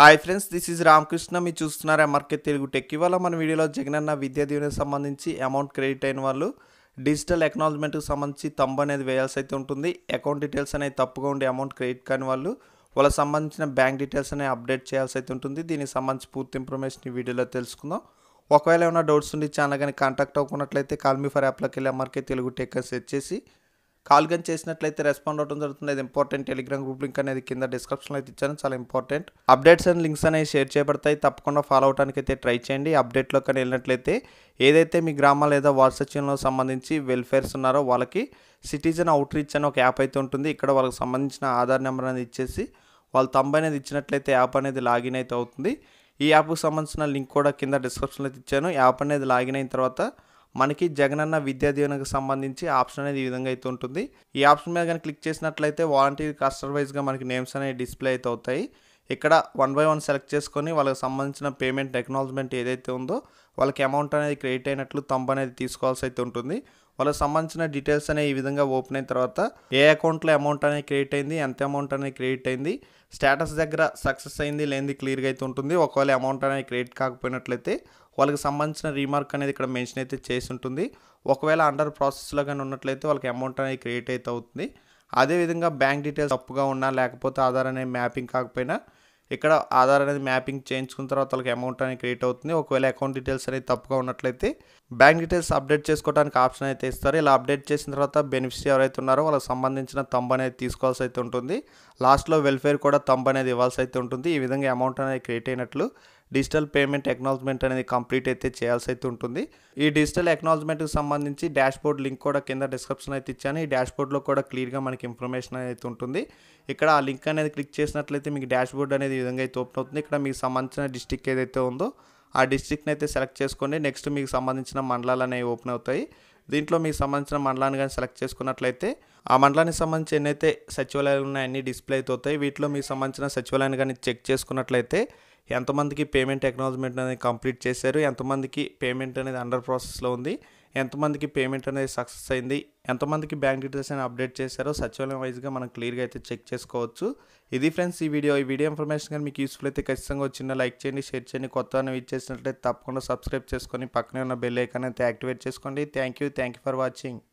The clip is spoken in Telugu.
hi friends this is Ramakrishna మీరు చూస్తున్నారు ఎంఆర్కే తెలుగు టెక్ ఇవాళ మన వీడియోలో జగనన్న విద్యా దీవెనకి సంబంధించి అమౌంట్ క్రెడిట్ అయిన వాళ్ళు డిజిటల్ ఎక్నాలజ్మెంట్కి సంబంధించి తంబు అనేది వేయాల్సి అయితే ఉంటుంది అకౌంట్ డీటెయిల్స్ అనేవి తప్పుగా ఉండే అమౌంట్ క్రెడిట్ కాని వాళ్ళు వాళ్ళకి సంబంధించిన బ్యాంక్ డీటెయిల్స్ అనేవి అప్డేట్ చేయాల్సి అయితే ఉంటుంది దీనికి సంబంధించి పూర్తి ఇన్ఫర్మేషన్ ఈ వీడియోలో తెలుసుకుందాం ఒకవేళ ఏమైనా డౌట్స్ ఉండి ఛానల్ కానీ కాంటాక్ట్ అవ్వకున్నట్లయితే కాల్ మీ ఫర్ యాప్లోకి వెళ్ళి ఎంఆర్కే తెలుగు టెక్ అని సెర్చ్ చేసి కాల్ కానీ చేసినట్లయితే రెస్పాండ్ అవడం జరుగుతుంది అది ఇంపార్టెంట్ టెలిగ్రామ్ గ్రూప్ లింక్ అనేది కింద డిస్క్రిప్షన్లో అయితే ఇచ్చాను చాలా ఇంపార్టెంట్ అప్డేట్స్ అండ్ లింక్స్ అనేవి షేర్ చేయబడతాయి తప్పకుండా ఫాలో అవడానికి అయితే ట్రై చేయండి అప్డేట్లో కానీ వెళ్ళినట్లయితే ఏదైతే మీ గ్రామ లేదా వాట్సాప్లో సంబంధించి వెల్ఫేర్స్ ఉన్నారో వాళ్ళకి సిటిజన్ అవుట్ రీచ్ అని ఒక యాప్ అయితే ఉంటుంది ఇక్కడ వాళ్ళకి సంబంధించిన ఆధార్ నెంబర్ అనేది ఇచ్చేసి వాళ్ళ తంబ అనేది ఇచ్చినట్లయితే యాప్ అనేది లాగిన్ అయితే అవుతుంది ఈ యాప్కి సంబంధించిన లింక్ కూడా కింద డిస్క్రిప్షన్లో అయితే ఇచ్చాను యాప్ అనేది లాగిన్ అయిన తర్వాత మనకి జగనన్న విద్యా దీవెనకు సంబంధించి ఆప్షన్ అనేది ఈ విధంగా అయితే ఉంటుంది ఈ ఆప్షన్ మీద కానీ క్లిక్ చేసినట్లయితే వాలంటీర్ కస్టమర్ వైజ్గా మనకి నేమ్స్ అనేవి డిస్ప్లే అయితే అవుతాయి ఇక్కడ వన్ బై వన్ సెలెక్ట్ చేసుకొని వాళ్ళకి సంబంధించిన పేమెంట్ టెక్నాలజ్మెంట్ ఏదైతే ఉందో వాళ్ళకి అమౌంట్ అనేది క్రెడిట్ అయినట్లు తంబ అనేది తీసుకోవాల్సి అయితే ఉంటుంది వాళ్ళకి సంబంధించిన డీటెయిల్స్ అనేవి ఈ విధంగా ఓపెన్ అయిన తర్వాత ఏ అకౌంట్లో అమౌంట్ అనేది క్రెడిట్ అయింది ఎంత అమౌంట్ అనేది క్రెడిట్ అయింది స్టేటస్ దగ్గర సక్సెస్ అయింది లేనిది క్లియర్గా అయితే ఉంటుంది ఒకవేళ అమౌంట్ అనేది క్రెడిట్ కాకపోయినట్లయితే వాళ్ళకి సంబంధించిన రీమార్క్ అనేది ఇక్కడ మెన్షన్ అయితే చేసి ఉంటుంది ఒకవేళ అండర్ ప్రాసెస్లో కానీ ఉన్నట్లయితే వాళ్ళకి అమౌంట్ అనేది క్రియేట్ అయితే అవుతుంది అదేవిధంగా బ్యాంక్ డీటెయిల్స్ తప్పుగా ఉన్నా లేకపోతే ఆధార్ అనేది మ్యాపింగ్ కాకపోయినా ఇక్కడ ఆధార్ అనేది మ్యాపింగ్ చేయించుకున్న తర్వాత వాళ్ళకి అమౌంట్ అనేది క్రియేట్ అవుతుంది ఒకవేళ అకౌంట్ డీటెయిల్స్ అనేది తప్పుగా ఉన్నట్లయితే బ్యాంక్ డీటెయిల్స్ అప్డేట్ చేసుకోవడానికి ఆప్షన్ అయితే ఇస్తారు ఇలా అప్డేట్ చేసిన తర్వాత బెనిఫిషరీ ఎవరైతే ఉన్నారో వాళ్ళకి సంబంధించిన తంబ్ అనేది తీసుకోవాల్సి అయితే ఉంటుంది లాస్ట్లో వెల్ఫేర్ కూడా తంబ్ అనేది ఇవ్వాల్సి అయితే ఉంటుంది ఈ విధంగా అమౌంట్ అనేది క్రియేట్ అయినట్లు డిజిటల్ పేమెంట్ ఎక్నాలజ్మెంట్ అనేది కంప్లీట్ అయితే చేయాల్సి అయితే ఉంటుంది ఈ డిజిటల్ ఎక్నాలజ్మెంట్కి సంబంధించి డాష్ బోర్డ్ లింక్ కూడా కింద డిస్క్రిప్షన్ అయితే ఇచ్చాను ఈ డాష్ బోర్డ్లో కూడా క్లియర్గా మనకి ఇన్ఫర్మేషన్ అయితే ఉంటుంది ఇక్కడ ఆ లింక్ అనేది క్లిక్ చేసినట్లయితే మీకు డాష్ బోర్డ్ అనేది ఈ విధంగా అయితే ఓపెన్ అవుతుంది ఇక్కడ మీకు సంబంధించిన డిస్టిక్ ఏదైతే ఉందో ఆ డిస్టిక్ని అయితే సెలెక్ట్ చేసుకోండి నెక్స్ట్ మీకు సంబంధించిన మండలాలు అనేవి ఓపెన్ అవుతాయి దీంట్లో మీకు సంబంధించిన మండలాన్ని కానీ సెలెక్ట్ చేసుకున్నట్లయితే ఆ మండలానికి సంబంధించి ఎన్నైతే సచివాలయాలు ఉన్నాయో అన్ని డిస్ప్లే అయితే అవుతాయి వీటిలో మీకు సంబంధించిన సచివాలయాన్ని కానీ చెక్ చేసుకున్నట్లయితే ఎంతమందికి పేమెంట్ టెక్నాలజ్మెంట్ అనేది కంప్లీట్ చేశారు ఎంతమందికి పేమెంట్ అనేది అండర్ ప్రాసెస్లో ఉంది ఎంతమందికి పేమెంట్ అనేది సక్సెస్ అయింది ఎంతమందికి బ్యాంక్ డీటెయిల్స్ అనేది అప్డేట్ చేశారో సచివాలయం వైజ్గా మనం క్లియర్గా అయితే చెక్ చేసుకోవచ్చు ఇది ఫ్రెండ్స్ ఈ వీడియో ఈ వీడియో ఇన్ఫర్మేషన్ కానీ మీకు యూస్ఫుల్ అయితే ఖచ్చితంగా చిన్న లైక్ చేయండి షేర్ చేయండి కొత్త ఇచ్చేసినట్లయితే తప్పకుండా సబ్స్క్రైబ్ చేసుకొని పక్కనే ఉన్న బెల్ ఐకాన్ అయితే యాక్టివేట్ చేసుకోండి thank you thank you for watching